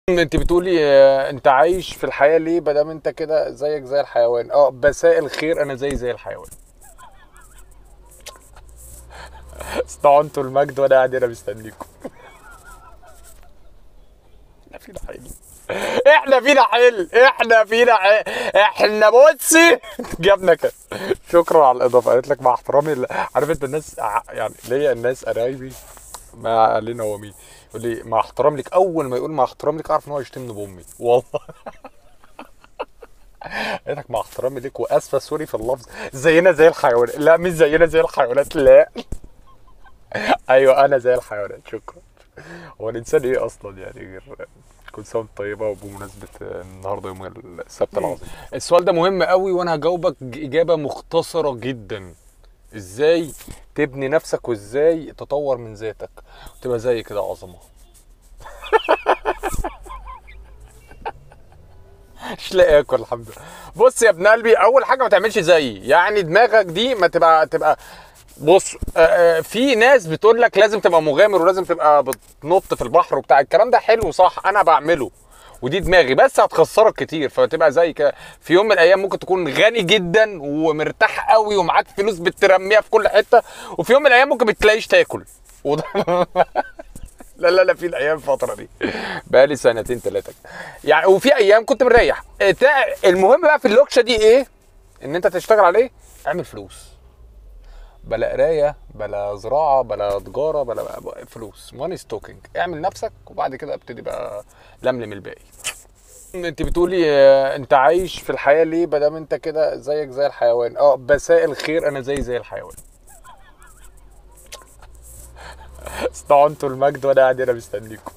انت بتقولي آه، انت عايش في الحياة ليه بدل انت كده زيك زي الحيوان اه مساء الخير انا زي زي الحيوان اسمعوا انتوا المجد وانا قاعد هنا مستنيكم احنا فينا حيل احنا فينا حيل احنا فينا حيل احنا بصي جابنا كده شكرا على الاضافه قالت لك مع احترامي ل- عارف انت الناس ع- يعني ليا الناس قرايبي ما علينا هو مين يقول لي مع احترام لك اول ما يقول مع احترام لك اعرف ان هو يشتمني بامي والله قالت لك مع احترامي لك واسفه سوري في اللفظ زينا زي الحيوانات لا مش زينا زي الحيوانات لا ايوه انا زي الحيوانات شكرا هو الانسان ايه اصلا يعني غير كل سنه وانت طيبه وبمناسبه النهارده يوم السبت العظيم السؤال ده مهم قوي وانا هجاوبك اجابه مختصره جدا ازاي تبني نفسك وازاي تطور من ذاتك وتبقى زي كده عظمه مش لاقي اكل الحمد لله بص يا ابن قلبي اول حاجه ما تعملش زيي يعني دماغك دي ما تبقى تبقى بص آه، آه، في ناس بتقول لك لازم تبقى مغامر ولازم تبقى بتنط في البحر وبتاع الكلام ده حلو صح انا بعمله ودي دماغي بس هتخسرك كتير فتبقى زي كده في يوم من الايام ممكن تكون غني جدا ومرتاح قوي ومعاك فلوس بترميها في كل حته وفي يوم من الايام ممكن بتلاقيش تاكل وده لا لا لا في الايام الفتره دي بقالي سنتين ثلاثه يعني وفي ايام كنت مريح إيه تا- المهم بقى في اللوكشه دي ايه ان انت تشتغل عليه اعمل فلوس بلا قرايه بلا زراعه بلا تجاره بلا بقى فلوس ماني ستوكينج اعمل نفسك وبعد كده ابتدي بقى لملم الباقي انت بتقولي آه، انت عايش في الحياه ليه بدل انت كده زيك زي الحيوان اه مساء الخير انا زي زي الحيوان اسمعوا انتوا المجد وانا قاعد هنا مستنيكم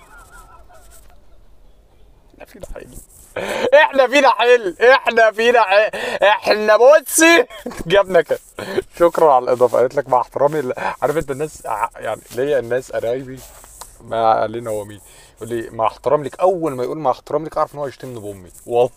احنا فينا حيل احنا فينا حيل احنا فينا حيل احنا بصي جابنا كده شكرا على الاضافه قالت لك مع احترامي ل- عارف انت الناس ع- يعني ليا الناس قرايبي ما علينا هو مين يقول لي مع احترام لك اول ما يقول مع احترام لك اعرف ان هو يشتمني بامي والله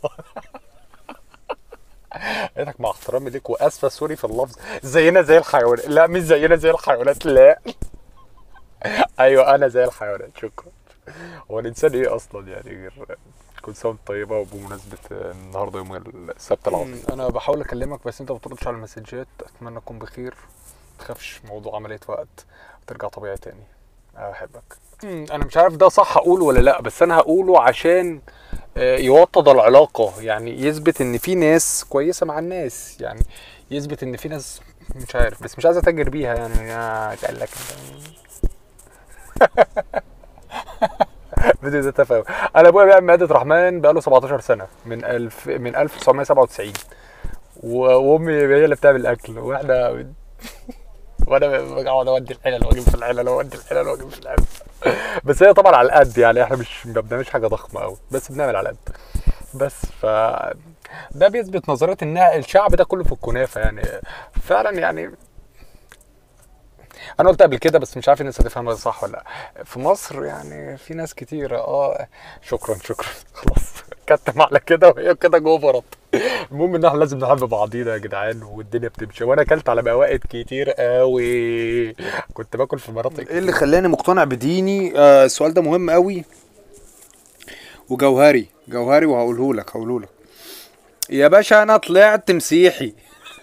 قالت لك مع احترامي لك واسفه سوري في اللفظ زينا زي الحيوانات لا مش زينا زي الحيوانات لا ايوه انا زي الحيوانات شكرا هو الانسان ايه اصلا يعني غير كل سنه وانت طيبه وبمناسبه النهارده يوم السبت العظيم انا بحاول اكلمك بس انت ما بتردش على المسجات اتمنى تكون بخير ما تخافش موضوع عمليه وقت وترجع طبيعي تاني انا بحبك مم، انا مش عارف ده صح اقوله ولا لا بس انا هقوله عشان آه، يوطد العلاقه يعني يثبت ان في ناس كويسه مع الناس يعني يثبت ان في ناس مش عارف بس مش عايز اتاجر بيها يعني يا قال لك فيديو ده تافه أوي. انا ابويا بيعمل مائده رحمن بقاله 17 سنه من الف من 1997 و- وامي هي اللي بتعمل الاكل واحنا وانا بقعد اودي الحلل واجيب في الحلل واودي الحلل واجيب في الحلل بس هي طبعا على القد يعني احنا مش ما بنعملش حاجه ضخمه قوي بس بنعمل على القد بس ف ده بيثبت نظريه ان الشعب ده كله في الكنافه يعني فعلا يعني انا قلت قبل كده بس مش عارف الناس هتفهمها صح ولا لا في مصر يعني في ناس كتيرة اه شكرا شكرا خلاص كتم على كده وهي كده جوفرت المهم ان احنا لازم نحب بعضينا يا جدعان والدنيا بتمشي وانا اكلت على موائد كتير قوي كنت باكل في مناطق ايه اللي خلاني مقتنع بديني آه السؤال ده مهم قوي وجوهري جوهري وهقوله لك هقوله لك يا باشا انا طلعت مسيحي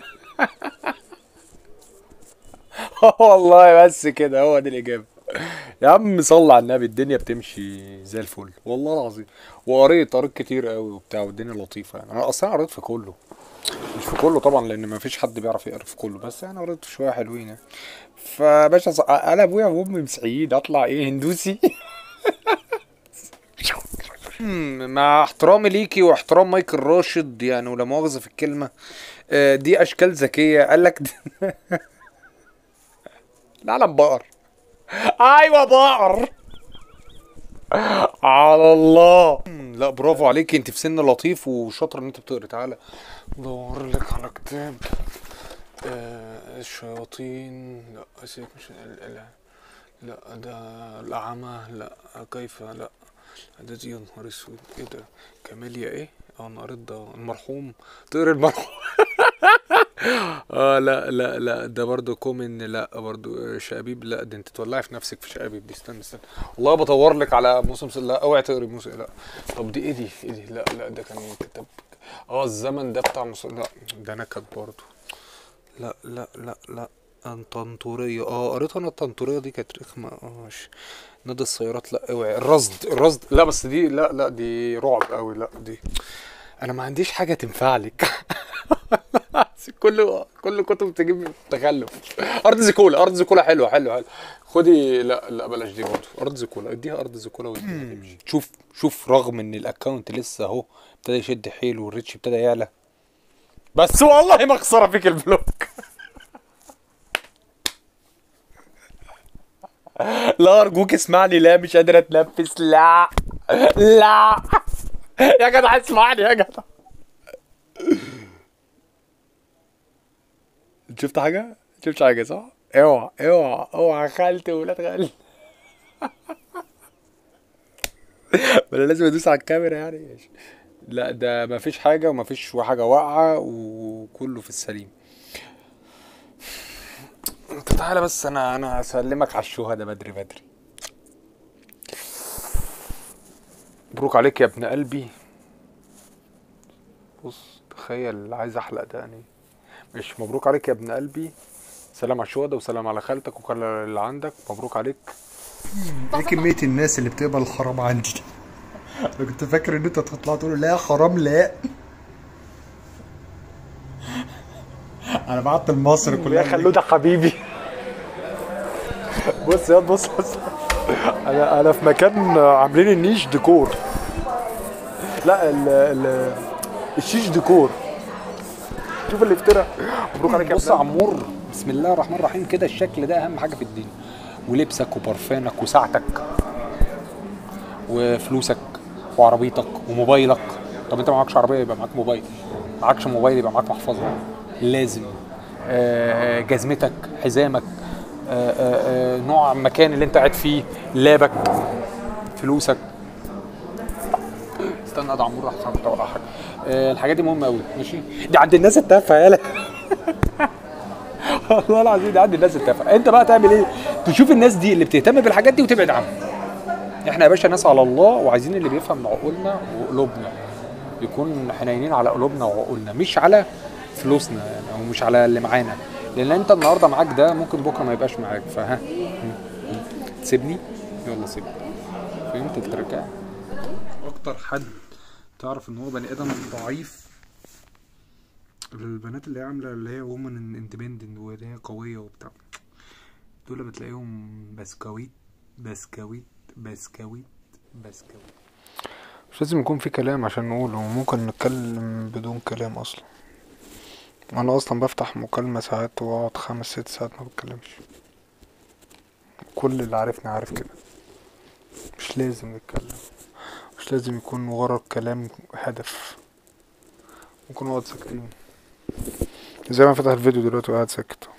والله بس كده هو دي الاجابه يا عم صل على النبي الدنيا بتمشي زي الفل والله العظيم وقريت قريت كتير قوي وبتاع والدنيا لطيفه يعني انا اصلا قريت في كله مش في كله طبعا لان ما فيش حد بيعرف يقرا في كله بس انا قريت في شويه حلوين يعني فباشا ص- انا ابويا وامي مسيحيين اطلع ايه هندوسي مم، مع احترامي ليكي واحترام مايكل راشد يعني ولا مؤاخذة في الكلمة آه، دي اشكال ذكية قال لك العالم بقر ايوه بقر على الله لا برافو عليكي انت في سن لطيف وشاطر ان انت بتقري تعالى دور لك على كتاب آه الشياطين لا سيبك مش ال- ال- لا ده الأعمى لا كيف لا ده دي يا نهار اسود ايه ده كاميليا ايه اه انا قريت ده المرحوم تقري المرحوم اه لا لا لا ده برضو كومن لا برضو شقابيب لا ده انت تولعي في نفسك في شقابيب دي استنى استنى والله بدور لك على موسم س- لا اوعي تقري موسم لا طب دي ايه دي ايه دي لا لا ده كان كتاب اه الزمن ده بتاع موسم لا ده نكد برضو لا لا لا لا الطنطورية اه قريت انا الطنطورية دي كانت رخمة اه ماشي نادي السيارات لا اوعي الرصد الرصد لا بس دي لا لا دي رعب قوي لا دي انا ما عنديش حاجة تنفع لك كل كل كتب تجيب تخلف ارض زيكولا ارض زيكولا حلوه حلوه حلوه خدي لا لا بلاش دي برضه ارض زيكولا اديها ارض زيكولا والدنيا تمشي شوف شوف رغم ان الاكونت لسه اهو ابتدى يشد حيله والريتش ابتدى يعلى بس والله ما خساره فيك البلوك لا ارجوك اسمعني لا مش قادر اتنفس لا لا يا جدع اسمعني يا جدع شفت حاجة؟ شفت حاجة صح؟ اوعى اوعى اوعى خالتي وولاد خالتي ما انا لازم ادوس على الكاميرا يعني لا ده مفيش حاجة ومفيش حاجة واقعة وكله في السليم انت تعالى بس انا انا هسلمك على الشهداء بدري بدري مبروك عليك يا ابن قلبي بص تخيل عايز احلق دقني مش مبروك عليك يا ابن قلبي سلام على الشهداء وسلام على خالتك وكل اللي عندك مبروك عليك ايه كمية الناس اللي بتقبل الحرام عندي انا كنت فاكر ان انت تطلع تقول لا حرام لا انا بعت لمصر كلها يا خلوده حبيبي بص يا بص بص انا انا في مكان عاملين النيش ديكور لا ال ال الشيش ديكور شوف اللي افترى مبروك عليك يا بص يا عمور بسم الله الرحمن الرحيم كده الشكل ده اهم حاجه في الدنيا ولبسك وبرفانك وساعتك وفلوسك وعربيتك وموبايلك طب انت معكش عربيه يبقى معاك موبايل معكش موبايل يبقى معاك محفظه لازم آه، جزمتك حزامك آه، آه، آه، نوع المكان اللي انت قاعد فيه لابك فلوسك استنى ده عمور احسن كنت ولا حاجه آه، الحاجات دي مهمه قوي ماشي دي عند الناس التافهه يالا والله العظيم دي عند الناس التافهه انت بقى تعمل ايه تشوف الناس دي اللي بتهتم بالحاجات دي وتبعد عنها احنا يا باشا ناس على الله وعايزين اللي بيفهم من عقولنا وقلوبنا يكون حنينين على قلوبنا وعقولنا مش على فلوسنا يعني او مش على اللي معانا لان انت النهارده معاك ده ممكن بكره ما يبقاش معاك فها تسيبني يلا سيبني فهمت التركه اكتر حد تعرف ان هو بني ادم ضعيف البنات اللي هي عامله اللي هي وومن اندبندنت واللي هي قويه وبتاع دول بتلاقيهم بسكويت بسكويت بسكويت بسكويت مش لازم يكون في كلام عشان نقوله ممكن نتكلم بدون كلام اصلا انا اصلا بفتح مكالمة ساعات واقعد خمس ست ساعات ما بتكلمش كل اللي عارفني عارف كده مش لازم نتكلم مش لازم يكون ورا الكلام هدف ممكن نقعد ساكتين زي ما فتح الفيديو دلوقتي وقاعد ساكت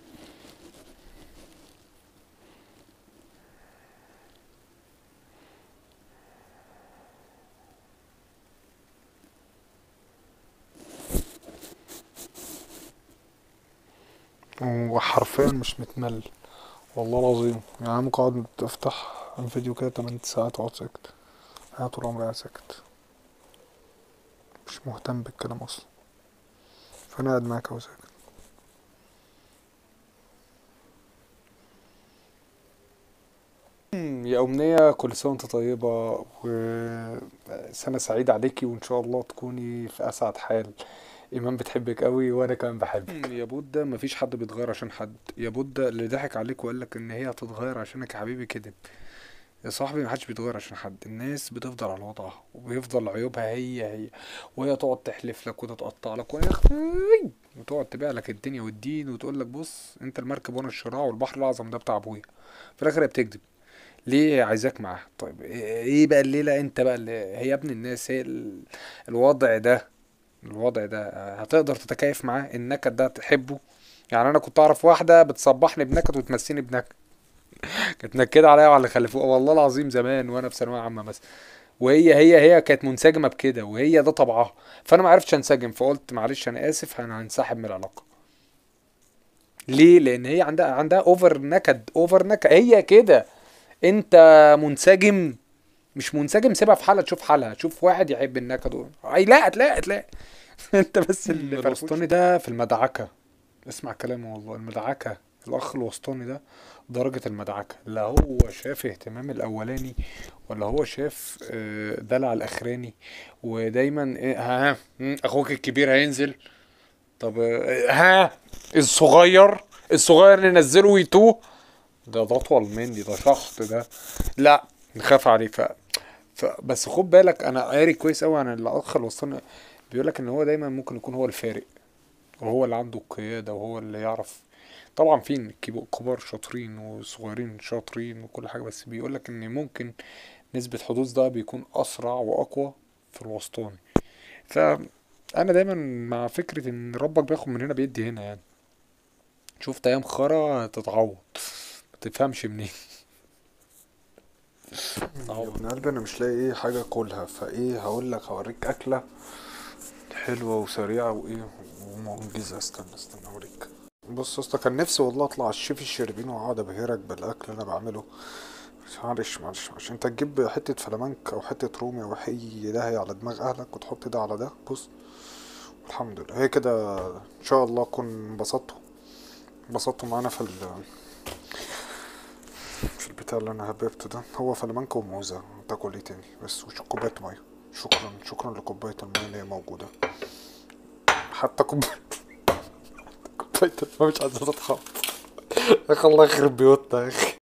وحرفيا مش متمل والله العظيم يعني انا ممكن اقعد افتح الفيديو كده 8 ساعات واقعد ساكت انا طول عمري قاعد ساكت مش مهتم بالكلام اصلا فانا قاعد معاك اهو ساكت يا أمنية كل سنة وأنت طيبة وسنة سعيدة عليكي وإن شاء الله تكوني في أسعد حال إيمان بتحبك قوي وأنا كمان بحبك يا بودة مفيش حد بيتغير عشان حد يا بودة اللي ضحك عليك وقال لك إن هي هتتغير عشانك يا حبيبي كده يا صاحبي محدش بيتغير عشان حد الناس بتفضل على وضعها وبيفضل عيوبها هي هي وهي تقعد تحلف لك وتتقطع لك وهي وتقعد تبيع لك الدنيا والدين وتقول لك بص انت المركب وانا الشراع والبحر الاعظم ده بتاع ابويا في الاخر هي بتكذب ليه عايزاك معاها طيب ايه بقى الليله انت بقى اللي هي يا ابن الناس هي ال- الوضع ده الوضع ده هتقدر تتكيف معاه النكد ده تحبه يعني انا كنت اعرف واحده بتصبحني بنكد وتمسيني بنكد كانت نكده عليا وعلى اللي خلفوها والله العظيم زمان وانا في ثانويه عامه مثلا وهي هي هي كانت منسجمه بكده وهي ده طبعها فانا ما عرفتش انسجم فقلت معلش انا اسف انا هنسحب من العلاقه ليه لان هي عندها عندها اوفر نكد اوفر نكد هي كده انت منسجم مش منسجم سيبها في حالها تشوف حالها تشوف واحد يحب النكد و- اي لا هتلاقي هتلاقي انت بس اللي الوسطاني ده في المدعكه اسمع كلامه والله المدعكه الاخ الوسطاني ده درجة المدعكة لا هو شاف اهتمام الأولاني ولا هو شاف آه، دلع الأخراني ودايما إيه، ها مم، أخوك الكبير هينزل طب آه، ها الصغير الصغير ننزله ويتوه ده ده اطول مني ده شخص ده لا نخاف عليه ف... ف... بس خد بالك انا قاري كويس قوي عن الاخ الوسطاني بيقول لك ان هو دايما ممكن يكون هو الفارق وهو اللي عنده القياده وهو اللي يعرف طبعا في كبو- كبار شاطرين وصغيرين شاطرين وكل حاجه بس بيقول لك ان ممكن نسبه حدوث ده بيكون اسرع واقوى في الوسطاني فانا دايما مع فكره ان ربك بياخد من هنا بيدي هنا يعني شفت ايام خرا تتعوض ما تفهمش منين يا ابن قلبي انا مش لاقي ايه حاجه اكلها فايه هقول لك هوريك اكله حلوه وسريعه وايه ومنجزه استنى استنى اوريك بص يا اسطى كان نفسي والله اطلع على الشيف الشربين واقعد ابهرك بالاكل اللي انا بعمله بس معلش معلش معلش انت تجيب حته فلامنك او حته رومي او اي دهي على دماغ اهلك وتحط ده على ده بص الحمد لله هي كده ان شاء الله اكون انبسطتوا انبسطتوا معانا في ال في البتاع اللي انا هببته ده هو فلامنك وموزة تاكل ايه تاني بس وش كوباية مية شكرا شكرا لكوباية المية اللي هي موجودة حتى كوباية كوباية المية مش عايزة تتحط يا اخي الله يخرب بيوتنا يا اخي